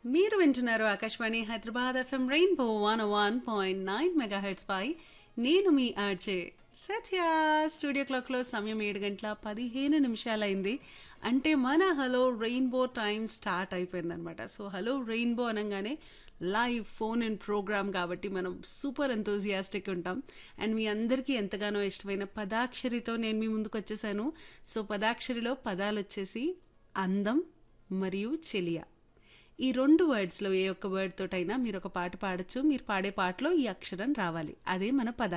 మీరు వింటున్నారు Akashvani Hyderabad FM rainbow one one point nine mega heads పై నేను మీ ఆర్చే సత్య స్టూడియో క్లాక్లో సమయం ఏడు గంటల పదిహేను నిమిషాలైంది అంటే మన హలో రెయిన్బో టైం స్టార్ట్ అయిపోయిందనమాట సో హలో రెయిన్బో అనగానే లైవ్ ఫోన్ ఇన్ ప్రోగ్రామ్ కాబట్టి మనం సూపర్ ఎంతోజియాస్టిక్ ఉంటాం అండ్ మీ అందరికీ ఎంతగానో ఇష్టమైన పదాక్షరితో నేను మీ ముందుకు వచ్చేసాను సో పదాక్షరిలో పదాలు వచ్చేసి అందం మరియు చెలియా ఈ రెండు వర్డ్స్లో ఏ ఒక్క వర్డ్ తోటైనా మీరు ఒక పాట పాడచ్చు మీరు పాడే పాటలో ఈ అక్షరం రావాలి అదే మన పద